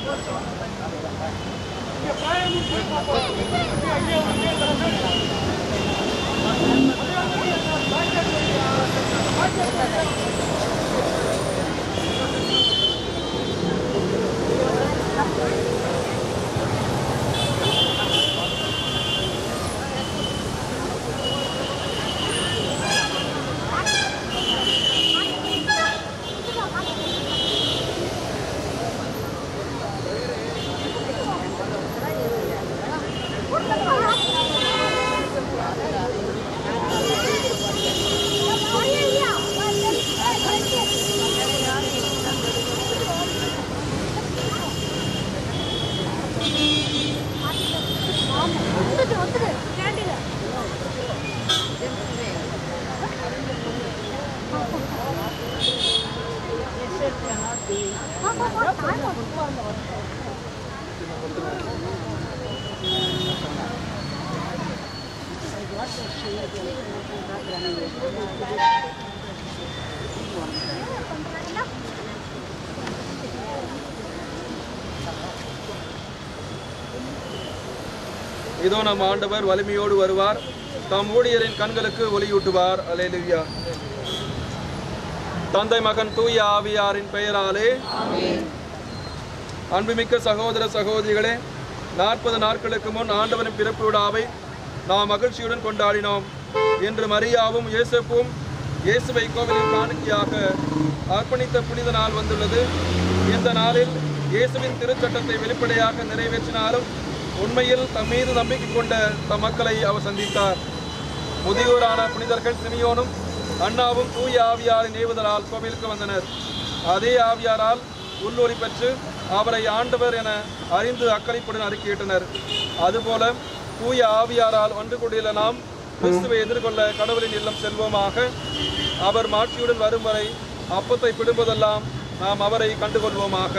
வந்துட்டு வந்துட்டு கேண்டீன் இதோ நம் ஆண்டவர் வலிமையோடு வருவார் தம் ஊழியரின் கண்களுக்கு ஒளியூட்டுவார் அல்லேலூயா தந்தை மகன் தூய ஆவியாரின் பெயராலே அன்புமிக்க சகோதர சகோதரிகளே நாற்பது நாட்களுக்கு முன் ஆண்டவரின் பிறப்பு விழாவை நாம் மகிழ்ச்சியுடன் கொண்டாடினோம் இன்று மரியாவும் இயேசுப்பும் இயேசுவை கோவிலில் காணிக்கையாக அர்ப்பணித்த புனித நாள் வந்துள்ளது இந்த நாளில் இயேசுவின் திருச்சட்டத்தை வெளிப்படையாக நிறைவேற்றினாலும் உண்மையில் தம் மீது நம்பிக்கை கொண்ட தம் மக்களை அவர் சந்தித்தார் முதியோரான புனிதர்கள் சிமியோனும் அண்ணாவும் தூய ஆவியாரின் ஏவுதலால் கோவிலுக்கு வந்தனர் அதே ஆவியாரால் உள்ளொளி பெற்று அவரை ஆண்டவர் என அறிந்து அக்களிப்புடன் அறிக்கையிட்டனர் அதுபோல தூய ஆவியாரால் ஒன்று கூடியுள்ள நாம் கிறிஸ்துவை எதிர்கொள்ள கடவுளின் இல்லம் செல்வோமாக அவர் மாட்சியுடன் வரும் வரை அப்பத்தை பிடும்போதெல்லாம் நாம் அவரை கண்டுகொள்வோமாக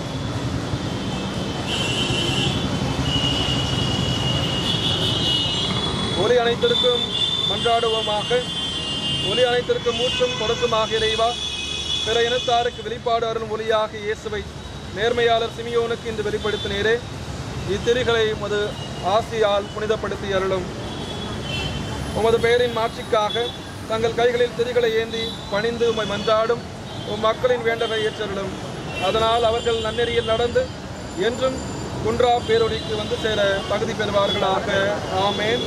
ஒலி அனைத்திற்கும் மன்றாடுவோமாக ஒலி அனைத்திற்கும் மூச்சும் கொடுக்குமாக இறைவா பிற இனத்தாருக்கு வெளிப்பாடு அருளும் ஒளியாக இயேசுவை நேர்மையாளர் சிமியோனுக்கு இன்று வெளிப்படுத்தினீரே இத்திரிகளை உமது ஆசியால் புனிதப்படுத்தி அருளும் உமது பெயரின் மாட்சிக்காக தங்கள் கைகளில் திரிகளை ஏந்தி பணிந்து உம்மை மன்றாடும் உம் மக்களின் வேண்டலை ஏற்றருளும் அதனால் அவர்கள் நன்னெறியில் நடந்து என்றும் குன்றா பேரொழிக்கு வந்து சேர தகுதி பெறுவார்களாக ஆமேன்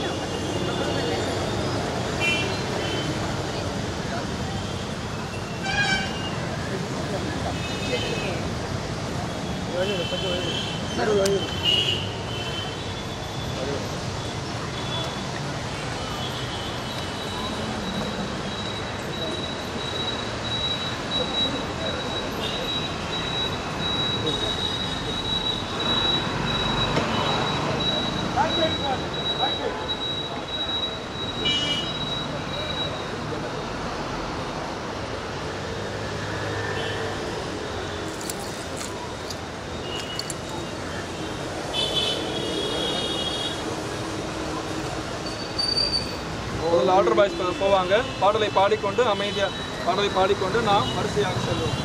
முதல்ல ஆர்டர் பாய்ஸ் போவாங்க பாடலை பாடிக்கொண்டு அமைதியாக பாடலை பாடிக்கொண்டு நாம் வரிசையாக செல்வோம்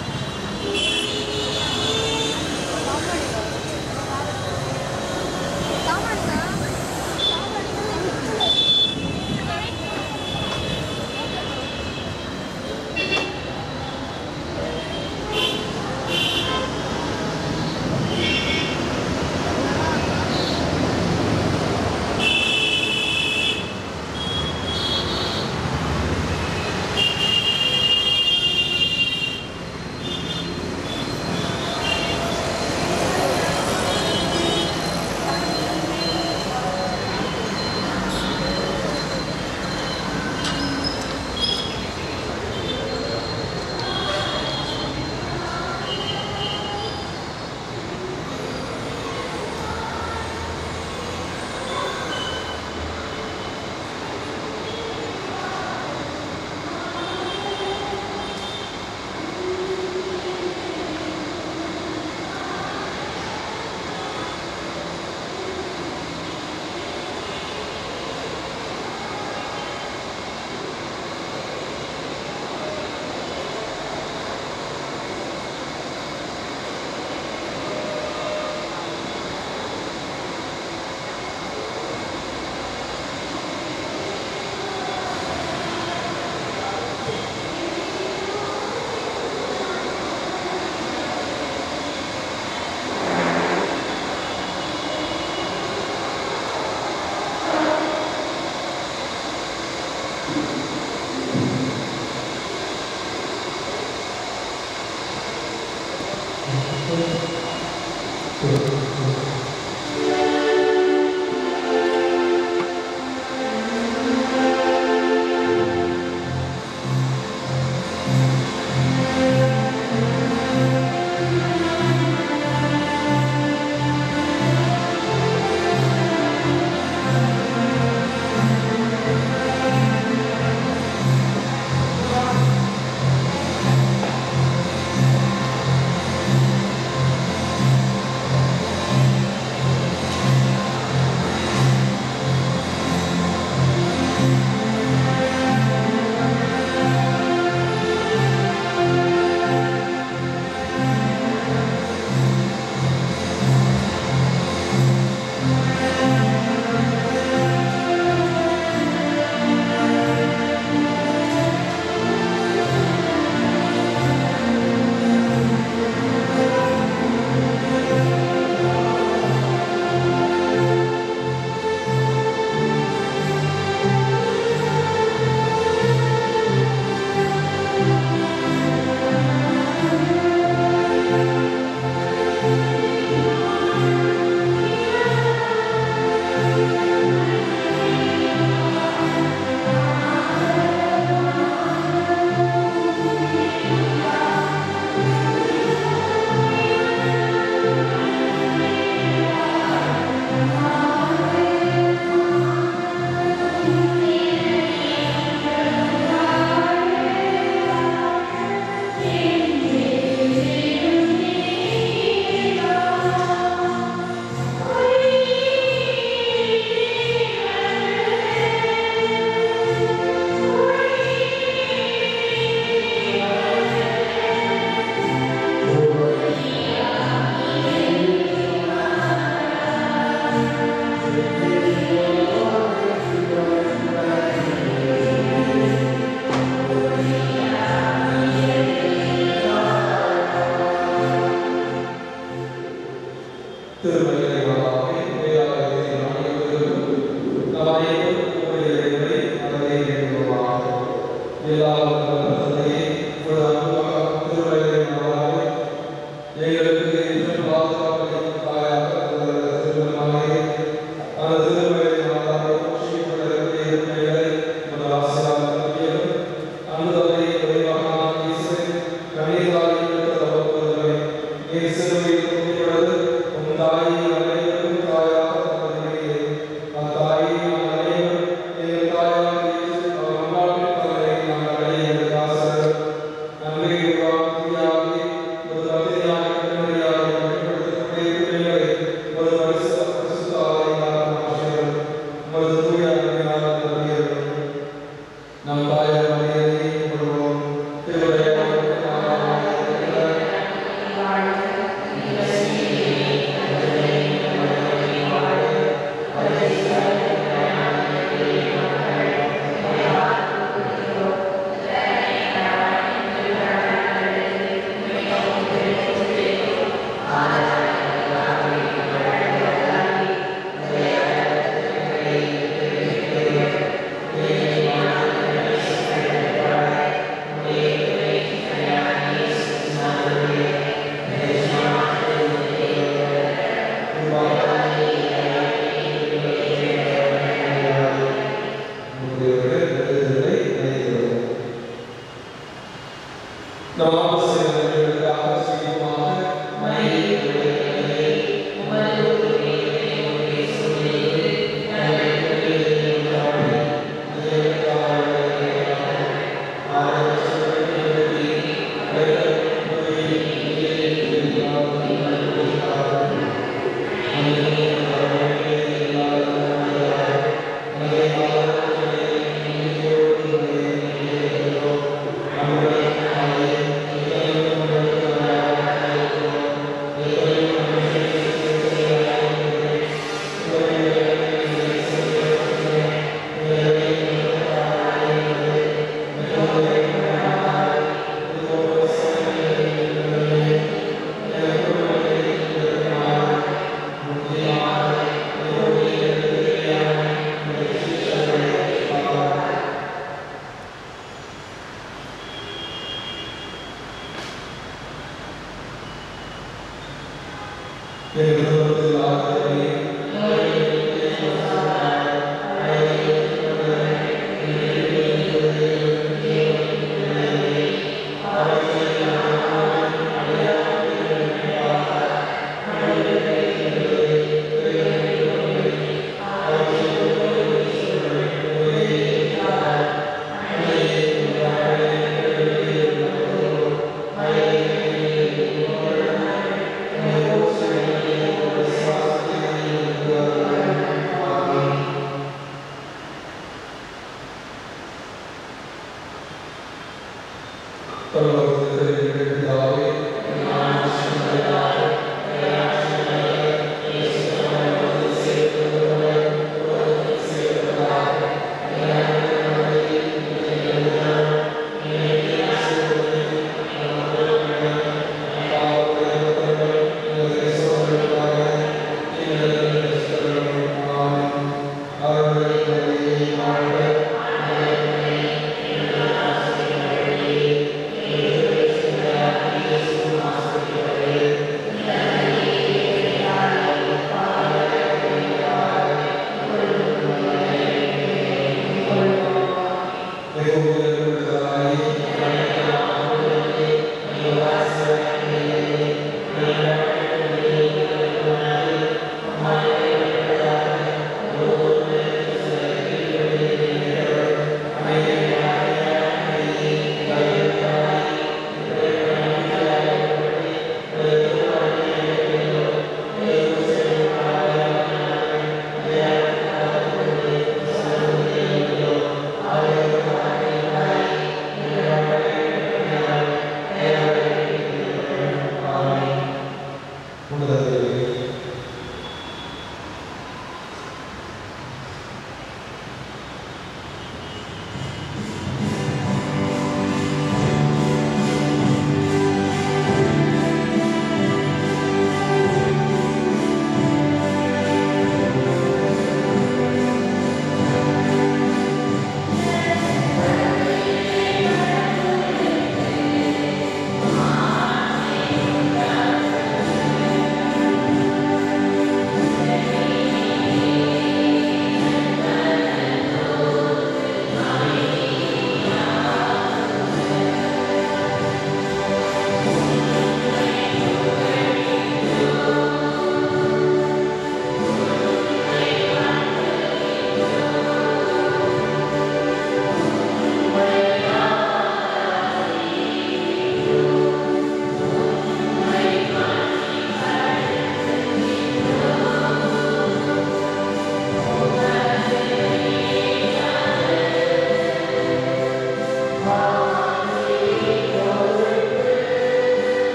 நம் தாயார் மரியாதை கொள்வோம் திருவடைய வாழ்க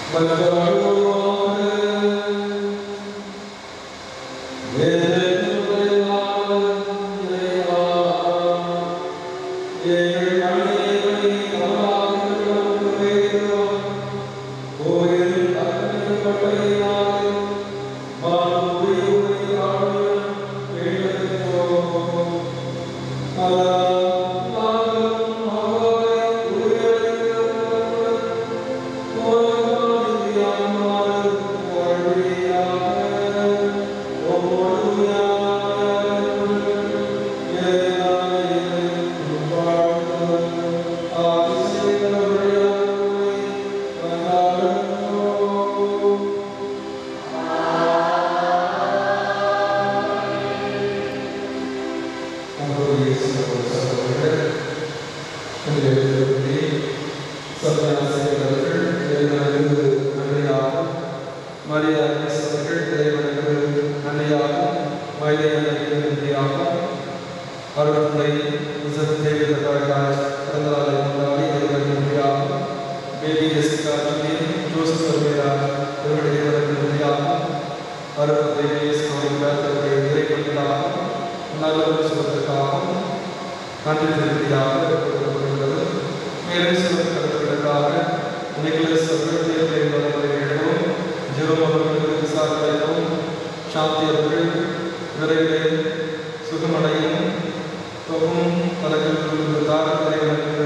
மரியா அவர்கள் இறைவனுக்கு நன்றியாகும் மயிலையனுக்கு நன்றியாகும் அருள்தந்தை இசத் தேவிதற்காக பிறந்த நாளை கொண்டாடி இறைவனுக்கு நன்றியாகும் baby Jessica Julian Joseph Cervera இவருடைய இறைவனுக்கு நன்றியாகும் அருள்தந்தை வேஸ் அவர்களுடைய இறைவனுக்காகவும் நல்ல சுகத்திற்காகவும் நன்றி திருப்தியாக கொடுக்கப்படுகிறது மேலும் சில கருத்துக்களுக்காக நிக்கலஸ் அவர்கள் தேர்தல் வருவதையிடவும் ஜெரோம் அவர்களுக்கு விசாரணையும் சாந்தி அவர்கள் விரைவிலே சுகமடையும் தொகும் தலைவர்களுக்கு தாரத்திற்கு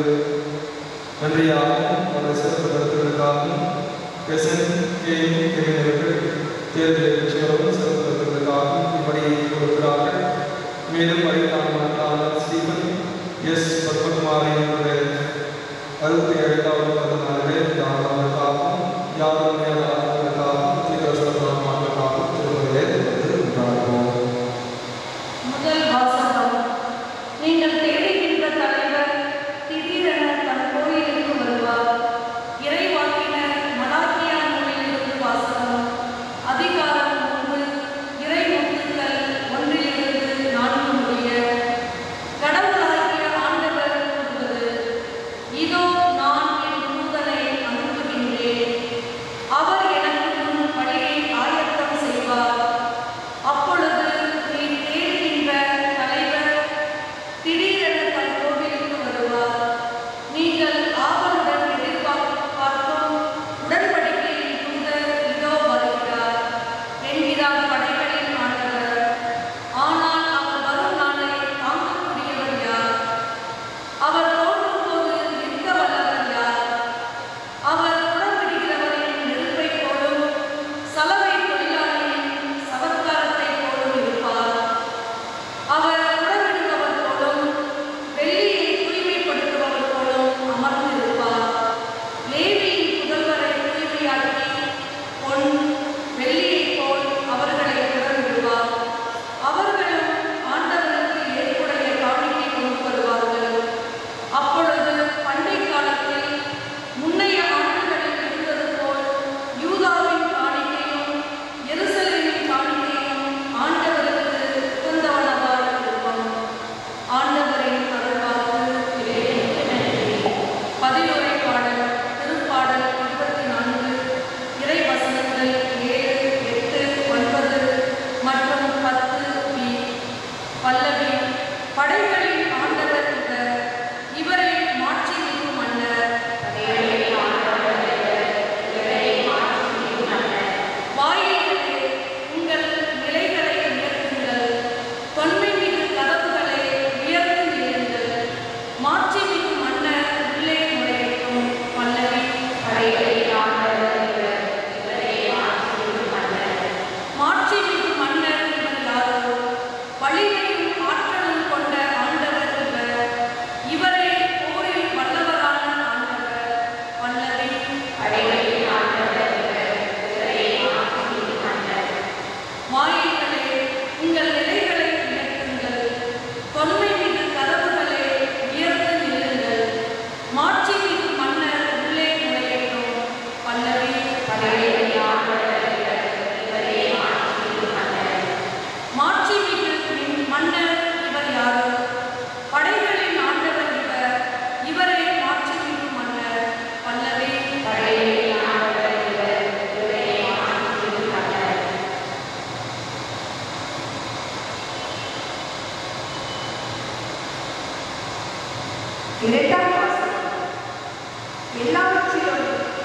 நன்றியாகவும் பல சிறப்பு கருத்துக்களுக்காகவும் எஸ்என் கே அவர்கள் தேர்தலில் வெற்றியாகவும் சிறப்பு கருத்துக்களுக்காகவும் இப்படி கொடுக்கிறார்கள் மேலும் அறிவியலாளர் ஸ்டீபன் எஸ் பத்மகுமாரி அவருடைய அறுபத்தி ஏழாவது பிறந்த நாளிலே யாருக்காகவும் யாரும் மேலாளர்களுக்காகவும் தீவிரசனமானவர்களுக்காகவும் திருமலையை உண்டாகும் முதல் வாசகம் நீங்கள் தேடுகின்ற தலைவர் திடீரென தன் கோயிலுக்கு வருவார் இறைவாக்கினர் மலாக்கியா நூலிலிருந்து வாசகம் அதிகாரம் மூன்று இறை முத்துக்கள் ஒன்றிலிருந்து நான்கு முடிய கடவுளாகிய ஆண்டவர் கூறுவது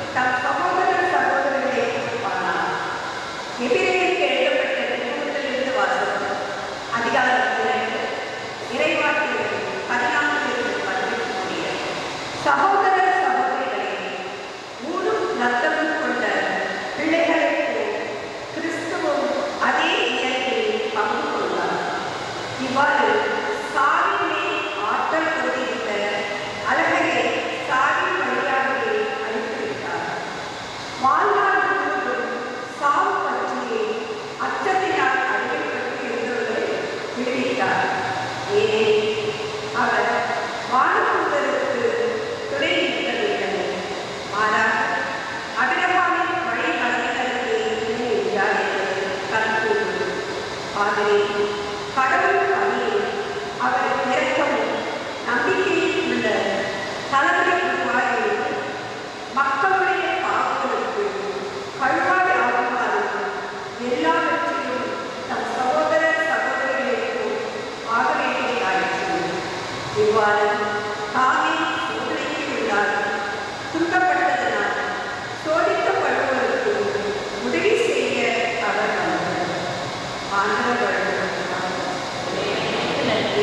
தம் சகோதர சகோதரர்களை கொடுப்பானார் எபிரேயருக்கு எழுதப்பட்ட நிறுவனத்திலிருந்து வாசகம் அதிகாரம் இரண்டு இறைவாக்கியர்கள் பதினான்கிலிருந்து பதினெட்டு முடிய சகோதர சகோதரிகளே ஊரும் ரத்தமும் கொண்ட பிள்ளைகளைப் போல் கிறிஸ்துவும் அதே இயற்கையில் பங்கு கொண்டார் இவ்வாறு சாவிலே ஆற்றல் கொண்டிருந்த அழகரை சாவின் வழியாகவே அழித்துவிட்டார் வாழ்நாள் முழுவதும் சாவு பற்றியே அச்சத்தினால் அழிக்கப்பட்டு இருந்தவர்களை விடுவித்தார் ஏனெனில் அவர் வானதூதருக்கு துணை நிற்கவில்லை மாறாக அபிரமாவின் வழி நடந்ததற்கு துணை நின்றார் என்பது கருத்து ஆகவே கடவுள் பணியில் அவர் இரக்கமும் நம்பிக்கையில் உள்ள தலைமை உருவாகி மக்களுடைய பாவங்களுக்கு கழுவாய் ஆகுமாறு எல்லாவற்றிலும் தம் சகோதர சகோதரிகளுக்கு ஆக வேண்டியதாயிற்று இவ்வாறு தாமே சோதனைக்கு உள்ளார் துன்பப்பட்டதனால் சோதிக்கப்படுவதற்கு உதவி செய்ய அவர் வந்தார் ஆண்டவர் நன்றி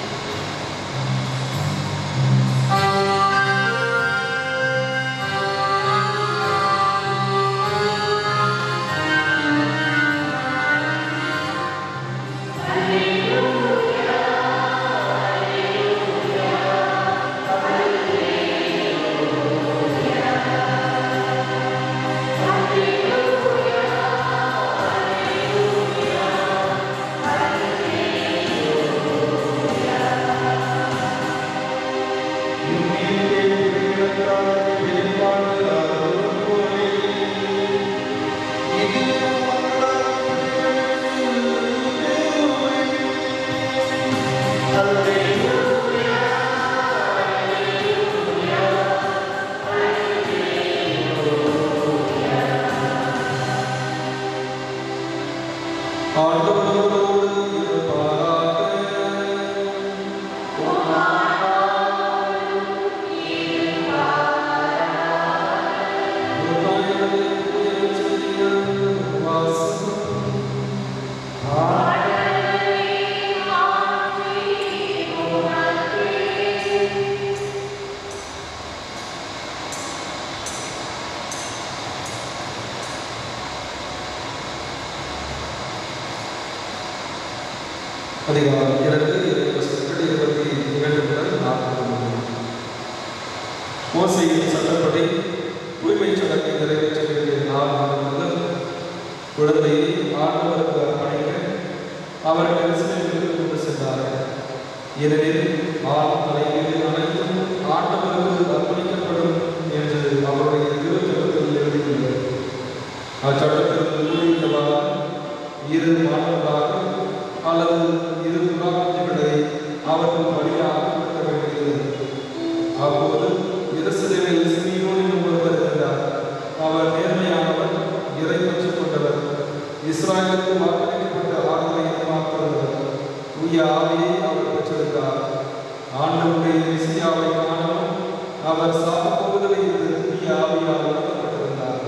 ஆண்டவரோடு இருப்பாராக அதிகாரம் இரண்டு வசனங்கள் இருபத்தி இரண்டு முதல் நாற்பது முடியும் மோசையின் சட்டப்படி தூய்மை சடங்கை நிறைவேற்ற வேண்டிய நாள் முதல் குழந்தையை ஆண்டவருக்கு அர்ப்பணிக்க அவர்கள் இஸ்ரேலுக்கு கொண்டு சென்றார்கள் ஏனெனில் ஆண் தலைமையில் அனைத்தும் ஆண்டவருக்கு அர்ப்பணிக்கப்படும் என்று அவருடைய திருச்சட்டத்தில் எழுதியுள்ளது அச்சட்டத்தில் கூறியுள்ளவாறு இரு மாணவர்களாக அல்லது இரு புறாக்குஞ்சுகளை அவர்கள் வழியாக கொடுக்க வேண்டியது அப்போது எருசலேமில் சிமியோன் என்னும் ஒருவர் இருந்தார் அவர் நேர்மையானவர் இறை பற்றி கொண்டவர் இஸ்ராயலுக்கு வாக்களிக்கப்பட்ட ஆறுதலை எதிர்பார்த்தவர் தூய ஆவியை அவர் பெற்றிருந்தார் ஆண்டவருடைய இசையாவை காணவும் அவர் சாப்பிடுவதில் இருந்து தூய ஆவியால் நடத்தப்பட்டிருந்தார்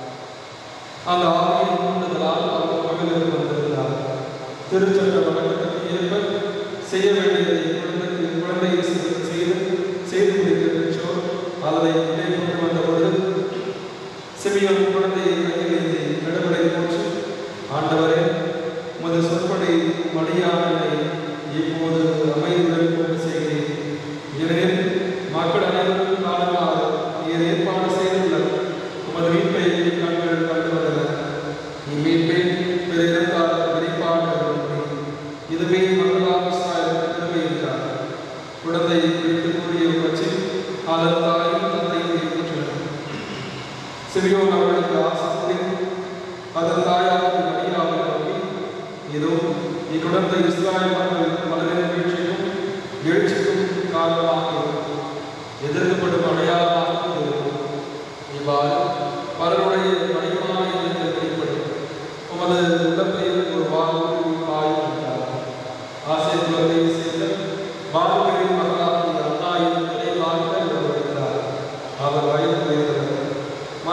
அந்த ஆவியின் தூண்டுதலால் அவர் மகளிருக்கு வந்திருந்தார் திருச்சட்ட வழக்கத்திற்கு ஏற்ப செய்ய வேண்டியதை குழந்தைக்கு குழந்தையை செய்து செய்து செய்து முடித்த பெற்றோர் அதனை உள்ளே கொண்டு வந்தபொழுது சிமியோன் குழந்தையை கையில் ஏந்தி நடுவரை போற்றி ஆண்டவரே உமது சொற்படி மடியானதை இப்போது அமைதியுடன் கொண்டு செய்கிறேன் ஏனெனில் மக்கள் அனைவரும் காலமாக நீர் ஏற்பாடு செய்துள்ள உமது மீட்பை கண்கள் கண்டு வந்தன இம்மீட்பை பிற இருந்தால் வெளிப்பாடு இதுவே மக்களாக இஸ்ராயலுக்கு திரும்பி இருக்கிறார் குழந்தை குறித்து கூறிய பட்சி அதன் தாயும் தந்தையும் ஏற்றுள்ளனர் சிறியோன் அவர்களுக்கு ஆசை அதன் தாயாருக்கு மரியாதை நோக்கி இதோ இக்குழந்தை இஸ்ராயல் மக்கள் மலரின் வீழ்ச்சிக்கும் எழுச்சிக்கும் காரணமாக இருக்கும் எதிர்க்கப்படும் அடையாளமாக இருக்கும் இவ்வாறு பலருடைய மணிமான இதயத்தில் வெளிப்படும் உமது உடம்பில் ஒரு வாழ்வு ஆயும் என்றார் ஆசை குழந்தையை சேர்ந்த பாபுகளின் மகளாகிய அண்ணாயின் நினைவாக வருகிறார் அவர் வயது வயது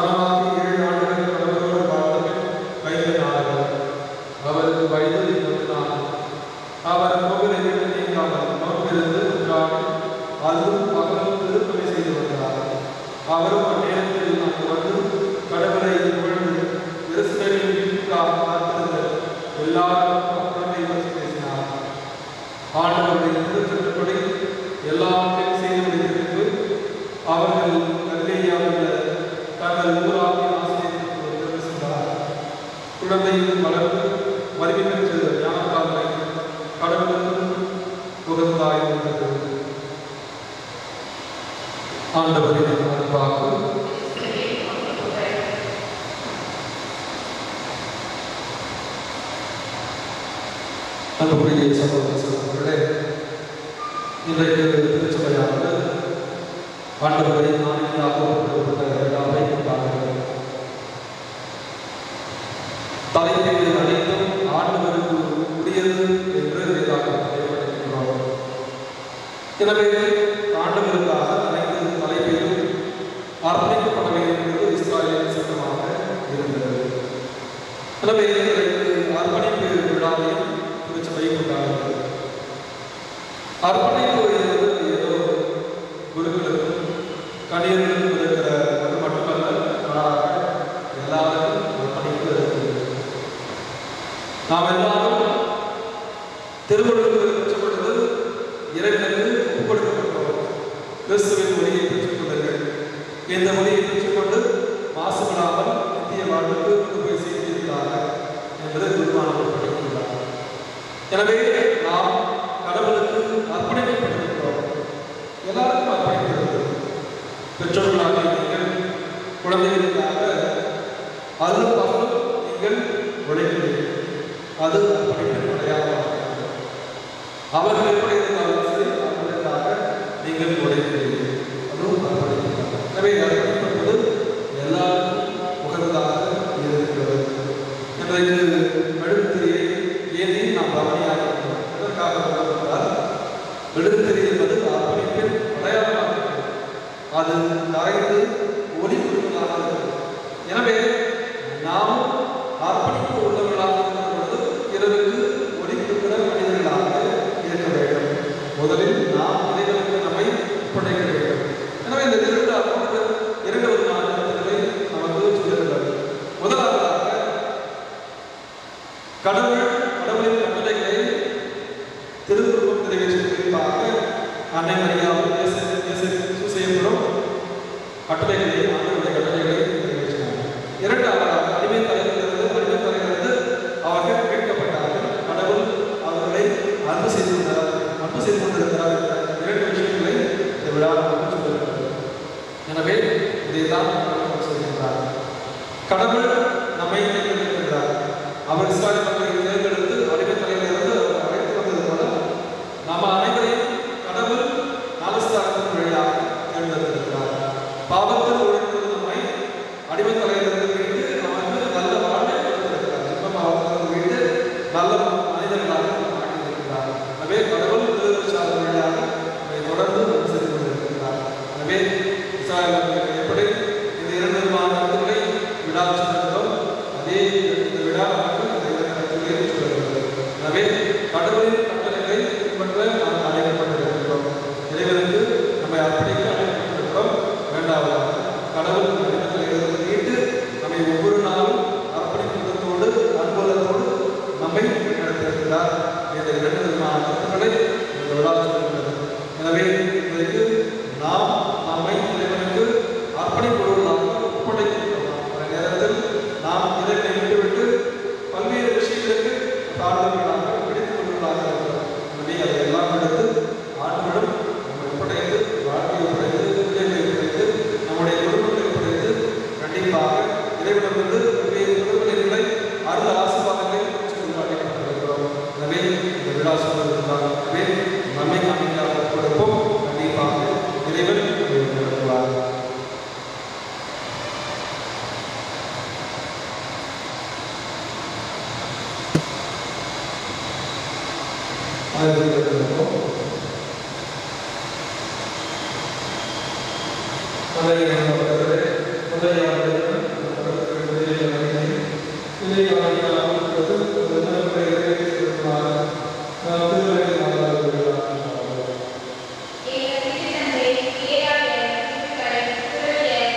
அவரும் அந்நேரத்தில் அங்கு வந்து கடவுளை புகழ்ந்து எருசலேமின் மீட்புக்காக காத்திருந்த எல்லாரும் குழந்தை பற்றி பேசினார் ஆண்டவருடைய திருச்சட்டப்படி எல்லாவற்றையும் செய்து முடித்த பின்பு அவர்கள் கல்லேயாவில் உள்ள தங்கள் ஊராகிய ஆசிரியர்களுக்கு பிரவேசித்தார் குழந்தையின் வளர்ந்து வலிமை பெற்று ஞானத்தாலை கடவுளுக்கு உகந்தாய் இருந்தது ஆண்டவரின் அன்பாக அன்புக்குரிய சகோதர சகோதரர்களே இன்றைக்கு திருச்சபையானது ஆண்டவரை நான்காக ஒப்புக்கொள்ளப்பட்ட விழாவை கொண்டாடுகிறது தலைப்பீடு அனைத்தும் ஆண்டவருக்கு உரியது என்று வேதாகம் தெளிவுபடுத்துகிறோம் எனவே ஆண்டவருக்காக அனைத்து தலைப்பீடும் அர்ப்பணிக்கப்பட வேண்டும் என்பது இஸ்ராயலின் சட்டமாக இருந்தது எனவே இன்றைக்கு அர்ப்பணிப்பு விழாவையும் திருச்சபை கொண்டாடுகிறது அர்ப்பணிப்பு என்பது ஏதோ குருக்களுக்கும் கணியர்களுக்கும் இருக்கிற அது மட்டுமல்ல மாறாக எல்லாருக்கும் அர்ப்பணிப்பு இருக்கிறது நாம் எல்லாரும் திருவள்ளுவர் பெற்றப்பட்டது இறைவனுக்கு ஒப்புக் கொடுக்கப்பட்டோம் கிறிஸ்துவின் மொழியை பெற்றுக்கொள்ளுங்கள் இந்த மொழியை பெற்றுக்கொண்டு மாசுபடாமல் நித்திய வாழ்வுக்கு கொண்டு போய் சேர்த்திருக்கிறார்கள் என்று குருவானவர் படிக்கின்றார் எனவே நாம் கடவுளுக்கு அர்ப்பணிக்கப்பட்டிருக்கிறோம் எல்லாருக்கும் அர்ப்பணிக்கிறது பெற்றோர்களாக நீங்கள் குழந்தைகளுக்காக அது பகலும் நீங்கள் உழைக்கிறீர்கள் அது அர்ப்பணிப்பின் அடையாளமாக அவர்கள் எப்படி இருந்தாலும் சரி அவர்களுக்காக நீங்கள் உழைக்கிறீர்கள் அதுவும் அர்ப்பணிக்கிறார் எனவே அர்ப்பணிப்பது எல்லாருக்கும் உகந்ததாக இருக்கிறது இன்றைக்கு மெழுகுத்திரியை ஏந்தி நாம் கவனியாக இருக்கிறோம் எதற்காக சொல்லப்பட்டால் மெழுகுத்திரி என்பது அர்ப்பணிப்பின் அடையாளமாக இருக்கிறது அது கரைந்து ஒளி கொடுப்பதாக இருக்கிறது எனவே நாம் அர்ப்பணிப்பு உள்ளவர்களாக இருக்கிற பொழுது பிறருக்கு ஒளி கொடுக்கிற மனிதர்களாக இருக்க வேண்டும் முதலில் நாம் இறைவனுக்கு நம்மை ஒப்படைக்க வேண்டும் எனவே இந்த திருவிழா போன்று இரண்டு விதமான கருத்துக்களை நமக்கு சொல்லுகிறது முதலாவதாக கடவுள் கடவுளின் கட்டளைகளை திருக்குறளும் நிறைவேற்றும் குறிப்பாக அன்னை மரியாவும் செய்யப்படும் கட்டளைகளை ஆண்டவருடைய கட்டளைகளை நிறைவேற்றினார் இரண்டாவதாக அடிமை தலைவரிலிருந்து அடிமை தலைவரிலிருந்து அவர்கள் மீட்கப்பட்டார்கள் கடவுள் அவர்களை அன்பு செய்து கொண்டார் அன்பு செய்து கொண்டிருக்கிறார் என்ற இரண்டு விஷயங்களை இந்த விழா நமக்கு சொல்லுகிறது எனவே இதைத்தான் கடவுள் சொல்கின்றார் கடவுள் நம்மை தேர்ந்தெடுக்கின்றார் அவர் இஸ்ராயல் மக்களை தேர்ந்தெடுத்து அடிமை தலைவரிலிருந்து அவர் அழைத்து வந்தது போல நம்ம அனைவரையும் கடவுள் நாலஸ்தானத்தின் வழியாக தேர்ந்தெடுத்திருக்கிறார் பாவத்தில் உழைத்தது நம்மை அடிமை தலைவரிலிருந்து மீட்டு நமக்கு நல்ல வாழ்வை கொடுத்திருக்கிறார் ஜென்ம பாவத்திலிருந்து மீட்டு நல்ல மனிதர்களாக நம்மை மாற்றியிருக்கிறார் எனவே கடவுள் திருவிழாவின் வழியாக நம்மை தொடர்ந்து கொண்டு சென்று கொண்டிருக்கிறார் எனவே இஸ்ராயல் மக்களுக்கு எப்படி இந்த இரண்டு விதமான கருத்துக்களை விழா சொல்கிறோம் அதே இந்த விழா நமக்கு இந்த இரண்டு கருத்துக்களை சொல்கிறது எனவே கடவுளின் கட்டளைகளை பின்பற்ற நாம் அழைக்கப்பட்டிருக்கிறோம் இறைவனுக்கு நம்மை அர்ப்பணிக்க அழைக்கப்பட்டிருக்கிறோம் வேண்டாவதாக கடவுள் அடிமத்தில் இருந்து மீட்டு நம்மை ஒவ்வொரு நாளும் அர்ப்பணிப்பதோடு அன்புலத்தோடு நம்மை நடத்தியிருக்கிறார் என்ற இரண்டு விதமான கருத்துக்களை இந்த விழா சொல்கிறது எனவே இன்றைக்கு நாம் நம்மை இறைவனுக்கு அர்ப்பணிப்பொருளாக ஒப்படைக்கின்றோம் அந்த நேரத்தில் நாம் இறைவனை விட்டுவிட்டு பல்வேறு விஷயங்களுக்கு காரணங்களாக பிடித்துக் கொள்வதாக இருக்கிறோம் எனவே அதை எல்லாம் எடுத்து ஆண்களும் நம்மை ஒப்படைத்து வாழ்க்கையை ஒப்படைத்து பிள்ளைகளை ஒப்படைத்து நம்முடைய குடும்பத்தை ஒப்படைத்து கண்டிப்பாக இறைவனிடமிருந்து பல்வேறு திருவிழைகளை அருள் ஆசீர்வாதங்களை கொண்டாடிக்கொண்டிருக்கிறோம் எனவே இந்த விழா சொல்வதற்காகவே நம்மை காமிக்காக கொடுப்போம் கண்டிப்பாக இறைவன் நம்மை நடத்துவார் ஆயிரத்தி எங்கள் திருத்தந்தை, பேராயர், திருக்கடை, துறவியர்,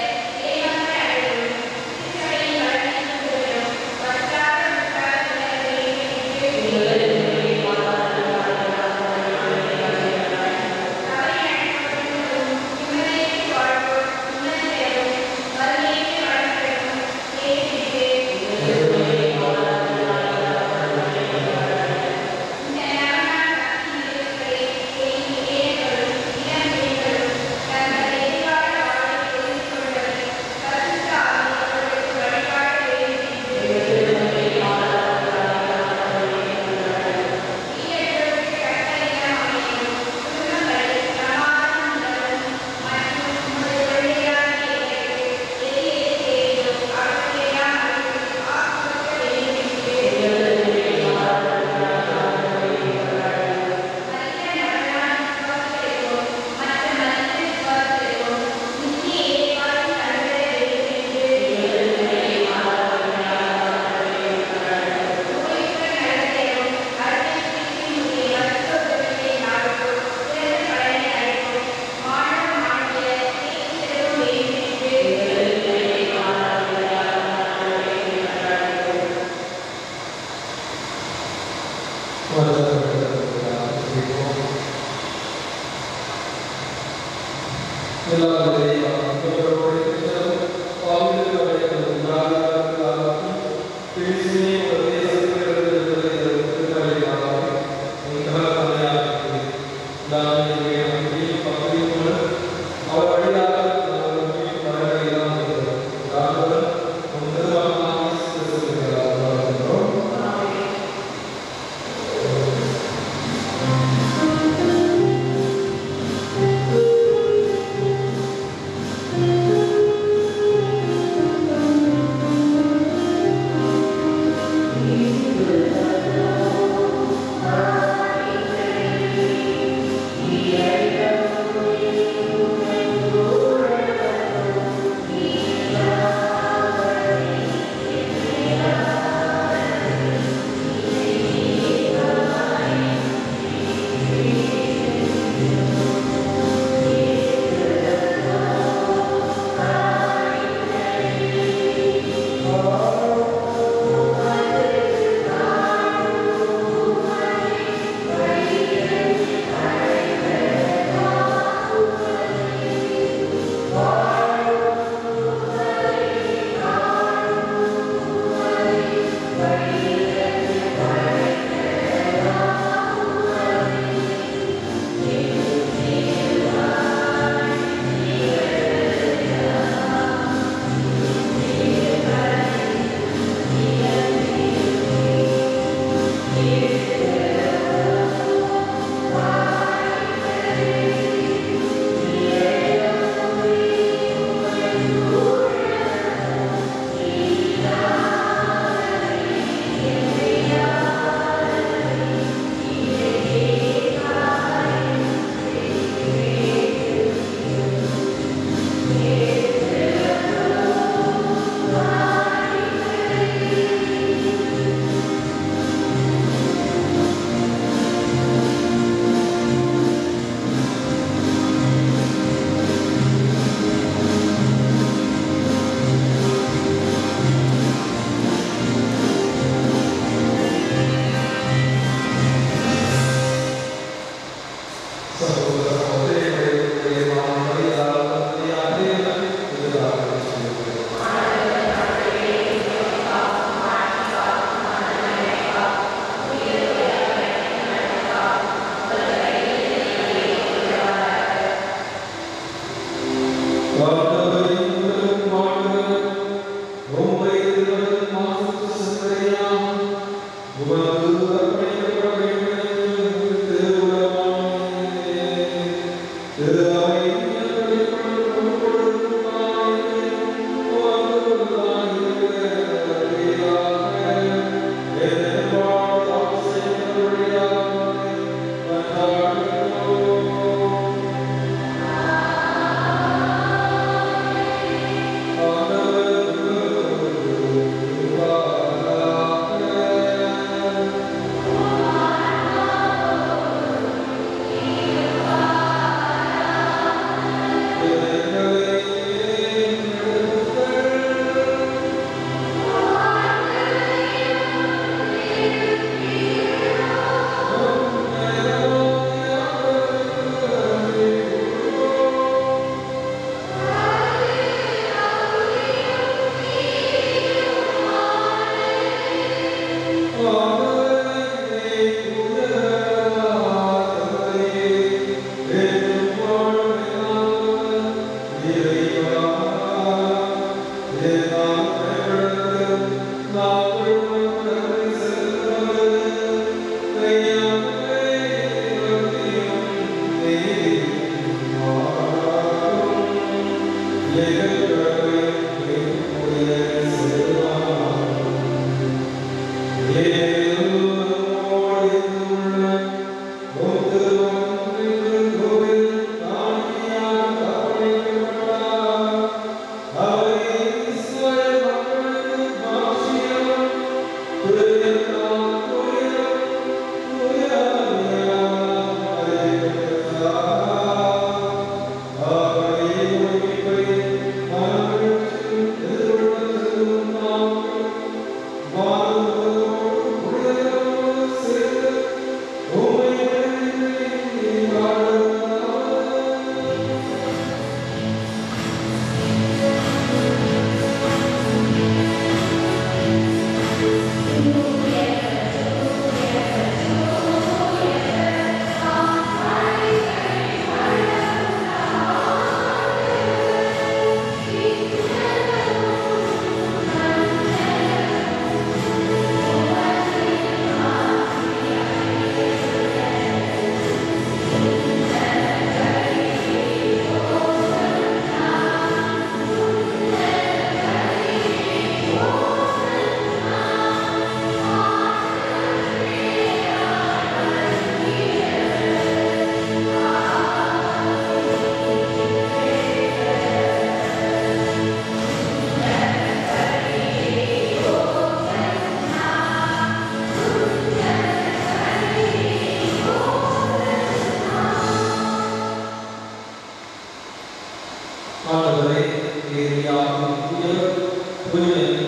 ஆண்டவரே ஏரியாவின் புயல் புயலை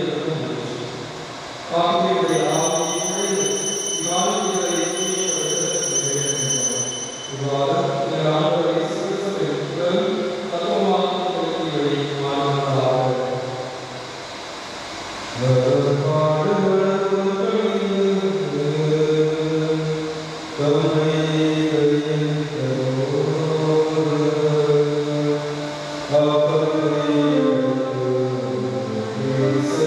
ஆகியவை ஆகியவை இவ்வாறு இவ்வாறு இந்த ஆண்டவரை சிறுசபைகள் தத்துவமாக கொடுக்கிறவை மாறுவதாக Thank you.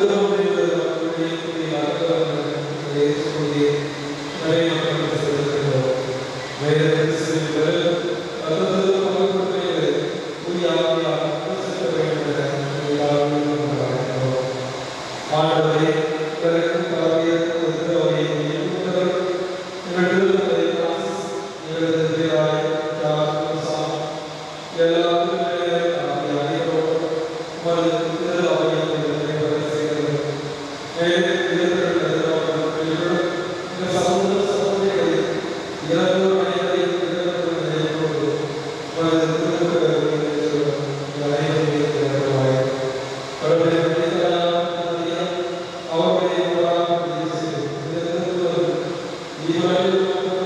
ஆண்டவரே பிறகு பரவிய உத்தரவை எண்ணுகிறவர் எங்களது எங்களது தேவாய் யார் எல்லா திருநிலைகளை ஆகிய அனைவரும் உமது திரு அவையை நிறைவேற செய்கிறது மேலும் இளைஞர்கள் எதிர்பார்க்கும் இந்த சமூக சமூகங்களை இறந்து அனைவரையும் இழந்து நினைப்போடு உமது திருக்குறளை அனைவரையும் திறவாய் கடவுளை மனிதராக அவர்களை உருவாக்க செய்து இந்த திருக்குறள் இதுவரை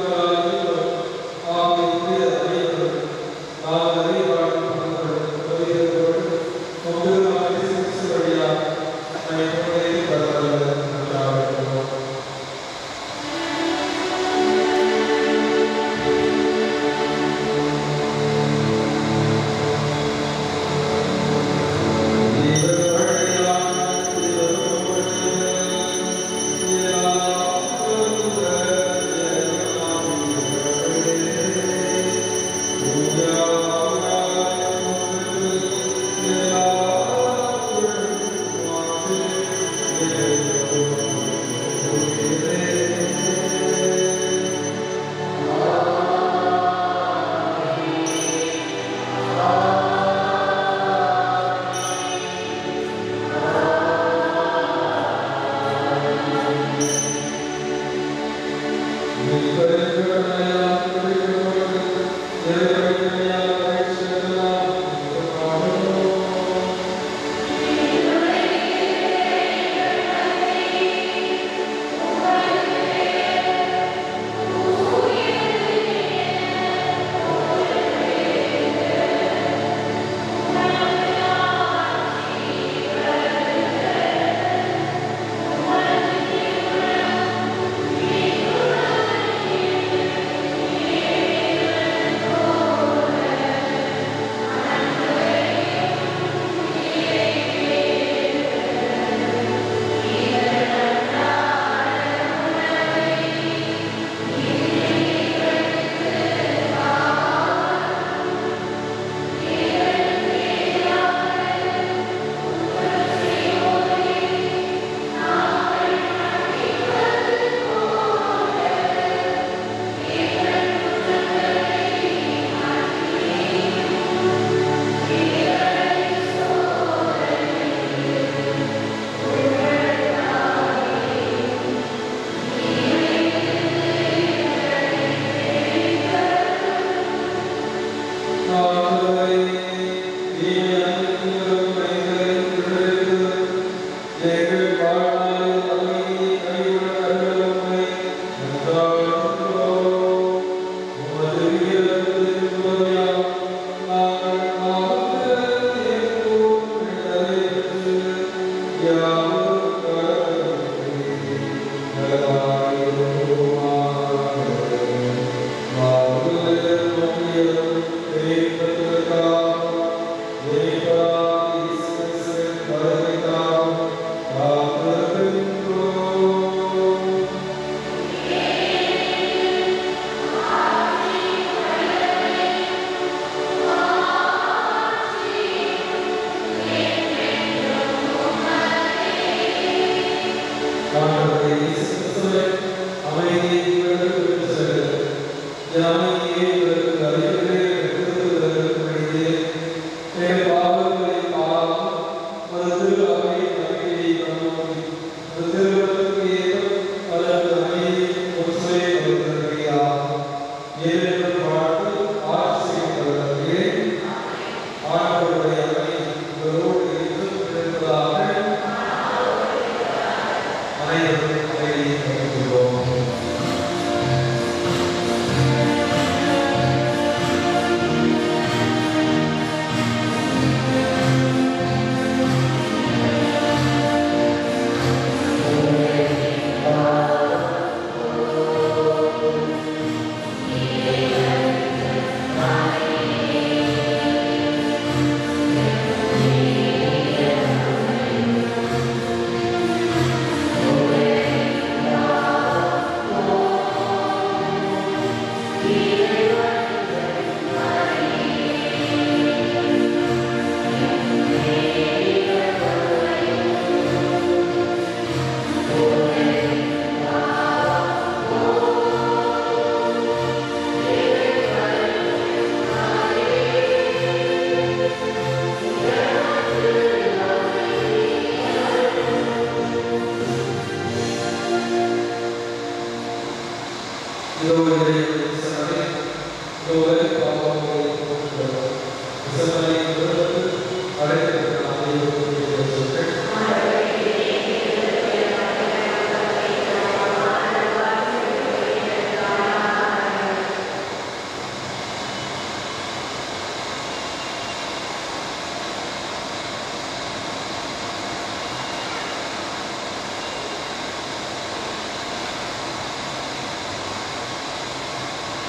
ஆகிய அனைவரும் நாம் அறிவாழ்வு கொள்கிறோம் கொண்டு நாம் சிகிச்சை வழியாக நம்மை கொண்டே பரவல நன்றாக Thank ஆ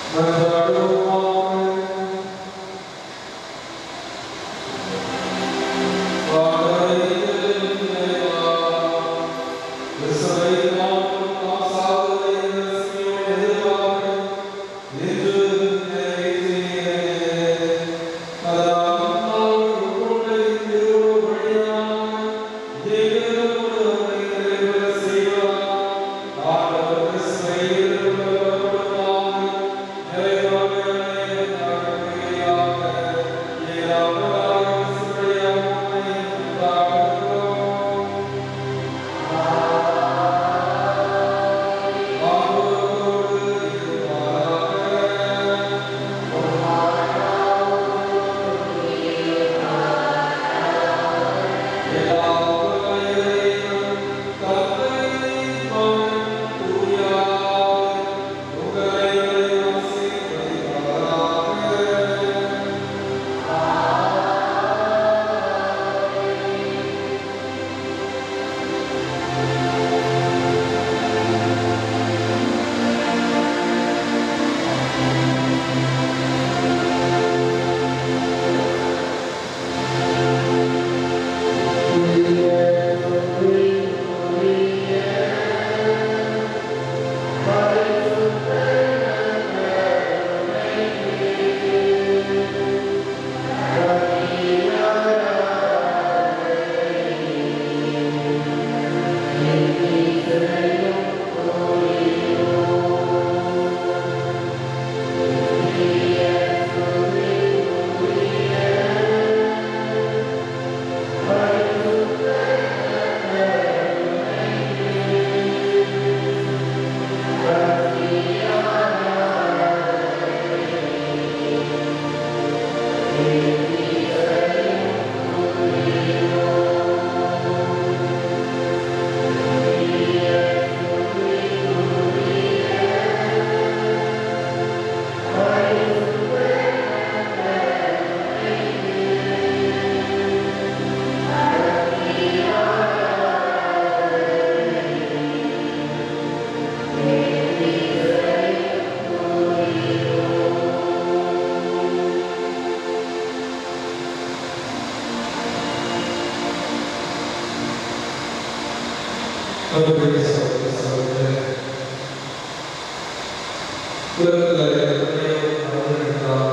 அன்புக்குரிய சகோதர சகோதரர்களே, உலகத்தில் எத்தனையோ நபர்கள் இருக்கிறார்.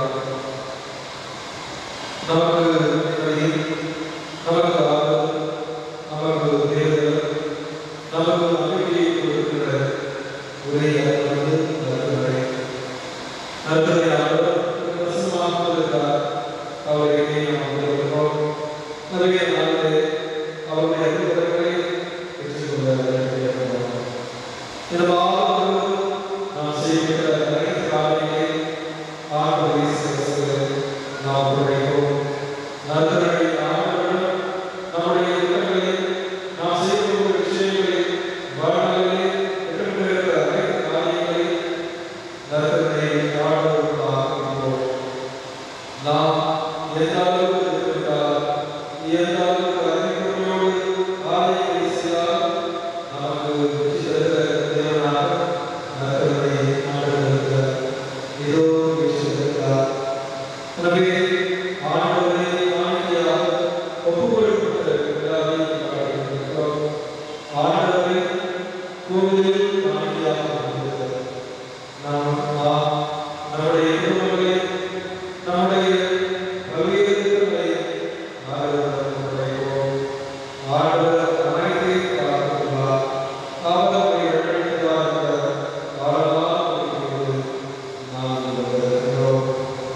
நமக்கு நிம்மதி, நமக்கு ஆறுதல், நமக்கு தேர்தல், நமக்கு நம்பிக்கையை கொடுக்கிற ஒரே இடம் வந்து நற்கருணை. நற்கருணை ஆண்டவர் பிரசன்னமாக இருக்கிறார். அவரை நாம் வந்திருக்கிறோம். நிறைய நாளிலே அவருடைய அருள்வரங்களை பெற்றுக்கொள்ள வேண்டியிருக்கிறோம். இந்த மாதம் நாம் செய்கின்ற அனைத்து காரியங்களை ஆண்டவரை சிறசுகளை நாம் உழைப்போம். நற்கருணை ஆண்டவரிடம் நம்முடைய உள்ளங்களை நாம் செய்யக்கூடிய விஷயங்களை வாழ்நாளிலே எதிர்கொள்கிற அனைத்து காரியங்களை நற்கருணை ஆண்டவருக்காக இருந்தோம். நாம் எந்த அளவுக்கு இருக்கிறார் எந்த அளவுக்கு அறிவுரையோடு காரியங்களை செய்தால் நமக்கு வெற்றி தருகிற தேவனாக நற்கருணை ஆண்டவர் இருக்கிறார். இதோ வெற்றி தருகிறார். எனவே ஆண்டவரை காணிக்கையாக ஒப்புக் கொடுக்கப்பட்ட எல்லாரையும் காட்டுகிறோம். ஆண்டவரை கோவிலில் காணிக்கையாக கொடுக்கிறார். நாம் நாம் நம்முடைய குடும்பங்களை நம்முடைய பல்வேறு திட்டங்களை ஆண்டவரிடம் ஒப்படைப்போம். ஆண்டவர் அனைத்தையும் பார்த்துள்ளார். அவர் நம்மை வழிநடத்துவார் என்ற ஆழமான நம்பிக்கையோடு நாம் இங்கு வருகிறோம்.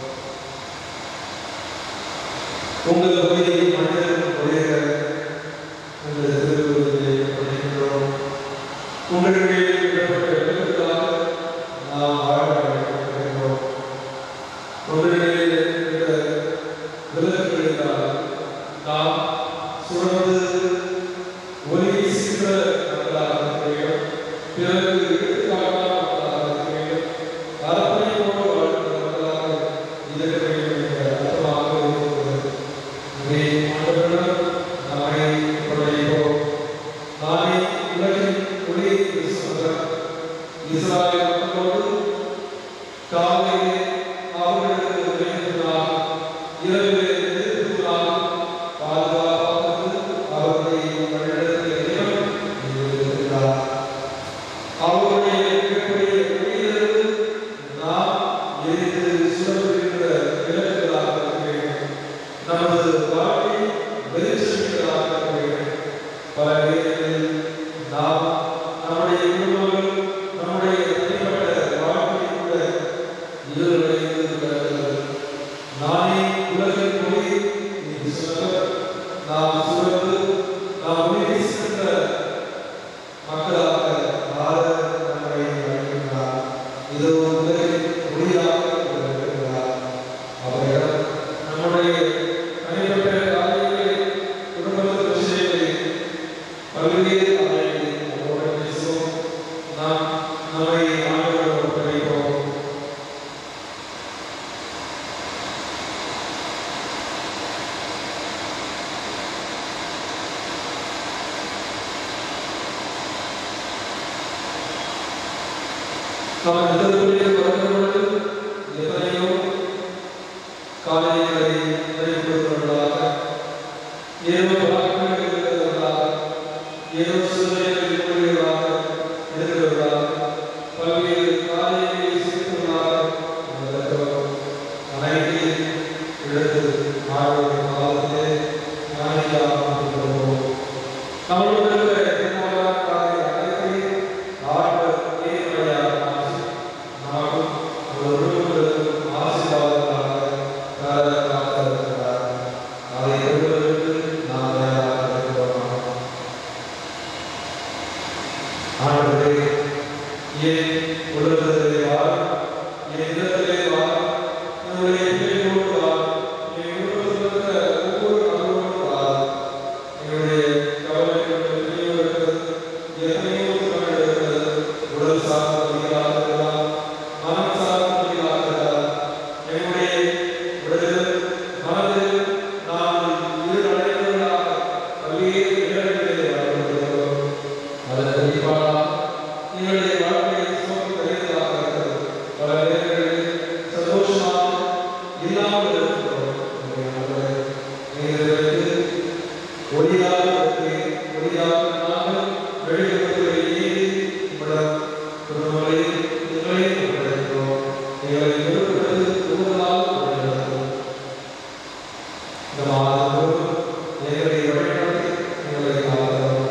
உங்கள் உயிரை மனிதனுக்கு கொள்கிற இந்த திருவுருவத்தை படிக்கின்றோம் உங்களுக்கு விடப்பட்ட இடத்துக்காக நாம் வாழ வைக்கப்படுகிறோம் உங்களிடையே இருக்கிற விலங்குகளுக்காக நாம் சுழந்து ஒலி வீசுகிற மக்களாக இருக்க வேண்டும் பிறருக்கு எடுத்துக்காட்டான மக்களாக இருக்க வேண்டும் அரப்பணையோடு வாழ்கிற மக்களாக இருக்க வேண்டும் என்ற அர்த்தமாக இருக்கிறது இதை ஆண்டவரிடம் நம்மை ஒப்படைப்போம் நானே உலகின் ஒளி என்று சொல்கிறார் இஸ்ராயல் மக்களோடு காலையிலே அவர்களுக்கு உதவினார் இரவிலே எதிர்ப்புனார் பாதுகாப்பாக அவர்களை வழிநடத்திய தேவன் இருக்கிறார் அவருடைய மிகப்பெரிய ஒளியிலிருந்து நாம் எரிந்து சுடர்கின்ற விளக்குகளாக இருக்க வேண்டும் நமது வாழ்க்கை வெளிச்சங்களாக இருக்க வேண்டும் பல வேளைகளில் நாம் நம்முடைய குடும்பங்கள் நம்முடைய தனிப்பட்ட வாழ்க்கை கூட இருளைந்து கிடக்கிறது நானே உலகின் ஒளி என்று சொன்னவர் நாம் சுரந்து நாம் ஒளி வீசுகின்ற மக்களாக வாழ நம்மை வழங்குகிறார் இதோ உலகின் ஒளியாக இருக்கிறார் அவரிடம் நம்முடைய தனிப்பட்ட காரியங்களை குடும்பத்தின் விஷயங்களை பல்வேறு ஆலயங்களில் நம்மோடு பேசுவோம் நாம் நம்மை ஆண்டவரோடு ஒப்படைப்போம் நாம் இந்த தொழிலில் வரும்பொழுது எத்தனையோ காரியங்களை நிறைவேற்றுவதாக ஏதோ பழக்கங்கள் இருக்கிறவர்களாக ஏதோ சிந்தனைகள் கூடியவர்களாக இருக்கிறவர்களாக பல்வேறு காரியங்களை செய்தவர்களாக நாம் இருக்கிறோம் அனைத்தையும் எடுத்து ஆழ்வுடைய காலத்திலே ஞானியாக இருக்கிறோம் நம்மளுடைய திருமண காரிய அனைத்தையும் ஆழ்வர் நேர்மையாக மாற்றி நாமும் ஒருவருக்கும் ஆசீர்வாதங்களாக கால காத்திருக்கிறார் அதை பெறுவதற்கு நாம் தயாராக இருக்கிறோம் ஆண்டவரே ஏன் உலகத்திலே வார் என் இடத்திலே வார் என்னுடைய பிள்ளைகளோடு வார் என் குடும்பத்தில் இருக்கிற ஒவ்வொரு நபரோடு வார் என்னுடைய கவலைகள் எத்தனையோ இருக்கிறது எத்தனையோ சுமைகள் இருக்கிறது உடல் சார்ந்த வழிகளாக இருக்கலாம் மனம் சார்ந்த வழிகளாக இருக்கலாம் என்னுடைய உடலில் மனதில் நாம் ஈடுபடைந்தவர்களாக பல்வேறு இடங்களிலே வாழ்ந்திருக்கிறோம் அதன் கண்டிப்பாக எங்களுடைய வாழ்க்கையை சுமந்து தருகிறதாக இருக்கிறது பல நேரங்களில் சந்தோஷமாக இல்லாமல் இருக்கிறோம் ஆண்டவரே, எங்களுக்கு ஒளியாக இருக்கிறேன் ஒளியாக நாங்கள் வெளியிடத்தில் ஏறி உங்களிடம் குடும்பங்களை எங்களை ஒப்படைக்கிறோம் எங்களை விருப்பப்படுத்தி கூடுதலாக ஒப்படைக்கிறோம் இந்த மாதம் முழுவதும் எங்களை வழிநடத்தி எங்களை காக்கிறோம்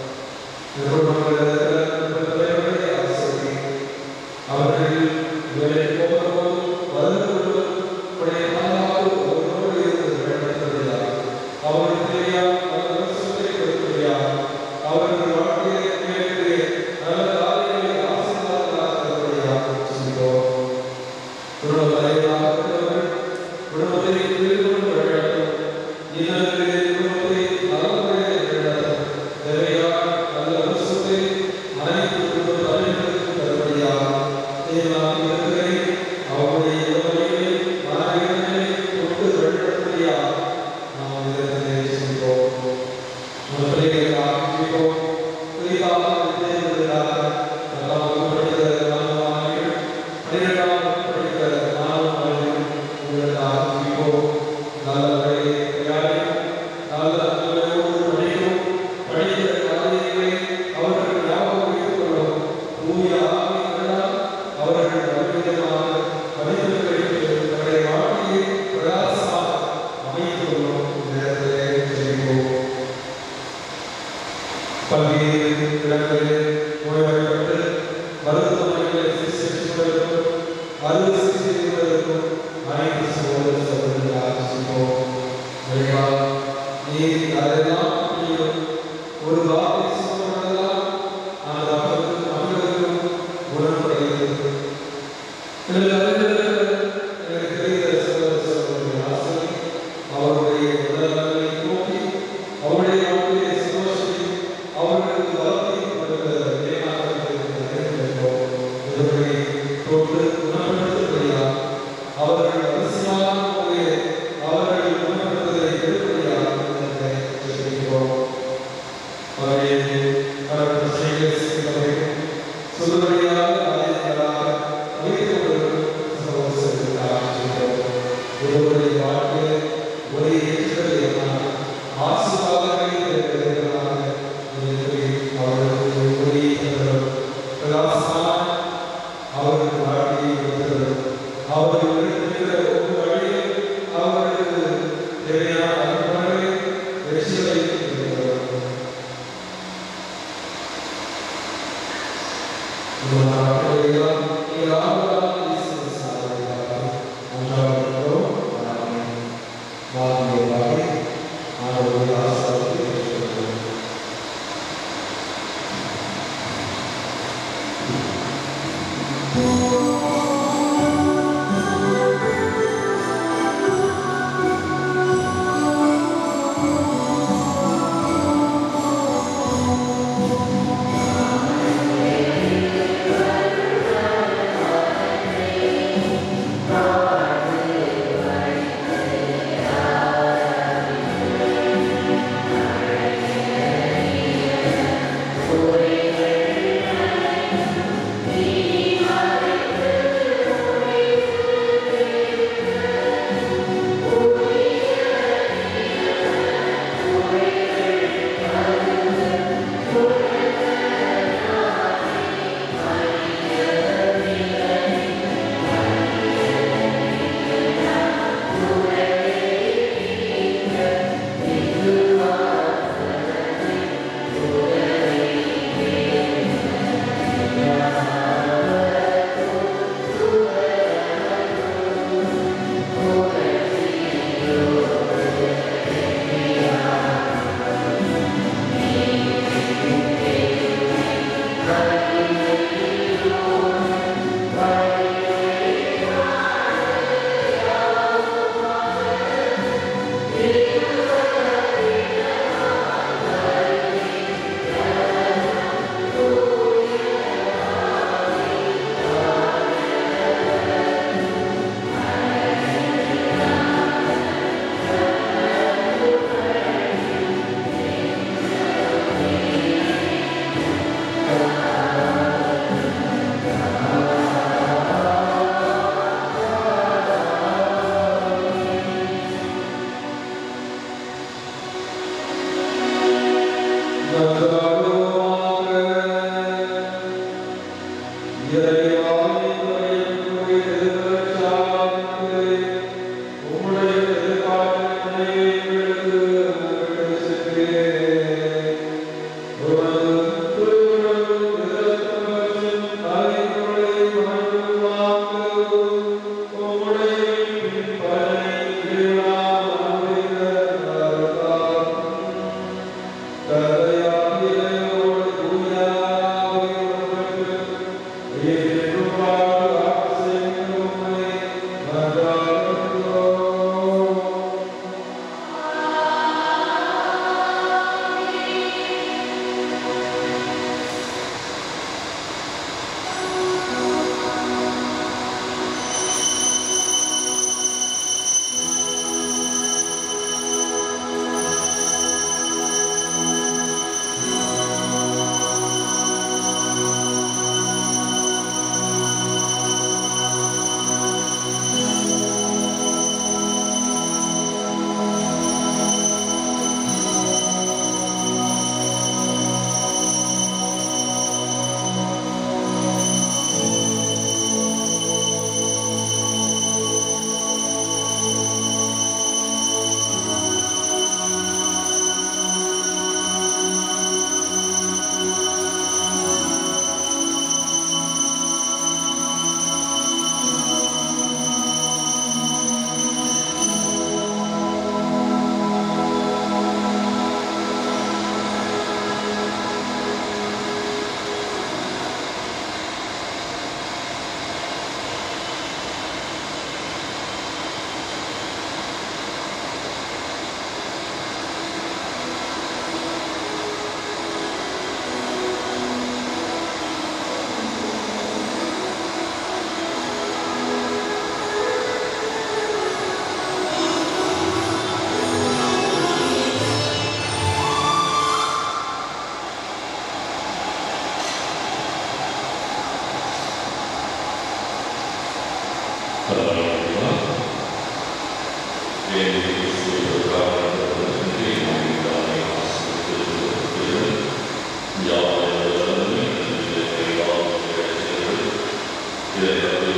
தலைவர்களை ஆசிரியர் அவர்கள் வேலை போகும்போது வரும்போது உடைய பாதுகாப்பு அவர்களோடு இருந்து வழிநடத்துவதாக அவர்கள் தெரியாத அவர்கள் சொத்தை கொடுப்பதாக அவர்கள் வாழ்க்கையை மேலே நல்ல காரியங்களை ஆசீர்வாதங்களாக தருவதாக சொல்கிறோம் குடும்ப தலைவராக இருக்கிறவர்கள் குடும்பத்தை புரிந்து கொண்டு வழிநடத்தும் இன்னொரு குடும்பத்தை நலமுறையை வழிநடத்தும் தேவையான நல்ல வருஷத்தை அனைத்து குடும்ப தலைவர்களுக்கும் தருவடியாக தேவனாக இருக்கிறேன் அவருடைய உடமைகளை மனநிலை கொண்டு வழிநடத்துவடியாக நாம் இதனை செய்வோம் உங்கள் பிள்ளைகளை ஆக்கிப்போம் புதிதாக வித்தியாசங்களாக பத்தாம் வகுப்பு படிக்கிற மாணவர்கள் பன்னிரெண்டாம் வகுப்பு படிக்கிற மாணவர்கள் உங்களுக்கு ஆக்கிப்போம் நல்ல வழியை தயாரிக்கும் நல்ல நல்லோடு படிக்கும் படிக்கிற காரியங்களை அவர்கள் ஞாபகம் வைத்துக் கொள்ளவும் தூய ஆவியினால் அவர்கள் அமிதமாக அமைத்து வைத்து தன்னுடைய வாழ்க்கையை பிரகாசமாக அமைத்துக் கொள்ளும் நேரத்திலே செய்வோம் பல்வேறு இடங்களில் நோய்வாய்ப்பட்டு மருத்துவமனைகளை சிகிச்சைக்கும் அறுவை சிகிச்சை செய்வதற்கும் அனைத்து சகோதர சகோதரிகளாக செய்வோம் இறைவா, நீர் அதெல்லாம் புரியும். ஒரு வார்த்தை சொன்னதெல்லாம் அந்த மக்களுக்கும் மக்களுக்கும் குணமடைகிறது எங்கள் அறிஞர்கள் எனக்கு தெரிந்த சகோதர சகோதரிகள் ஆசிரியர் அவருடைய உடல்நலனை நோக்கி அவருடைய வாழ்க்கையை சந்தோஷத்தை அவர்களுக்கு வளர்த்தி கொடுக்கிற ஏமாற்றத்தை அறிந்திருக்கிறோம் இதனை தொட்டு குணப்படுத்தும்படியா அவர்கள் அவசியமான முறையில் அவர்கள் குணப்படுத்துவதை எடுப்படியாக செய்கிறோம் அவருடைய பல பிரச்சனைகளை செய்வதையும் சொல்லுபடியாக ஆயுதங்களாக வைத்து கொண்டு எல்லாம் நீங்கள் ஆவலாக இயேசுவின் சார்பாக ஒன்றாகிறோம் ஆமென். வாழ்க்கையாக ஆண்டவருடைய ஆசீர்வாதத்தை பெற்றுக்கொள்வோம். Yeah.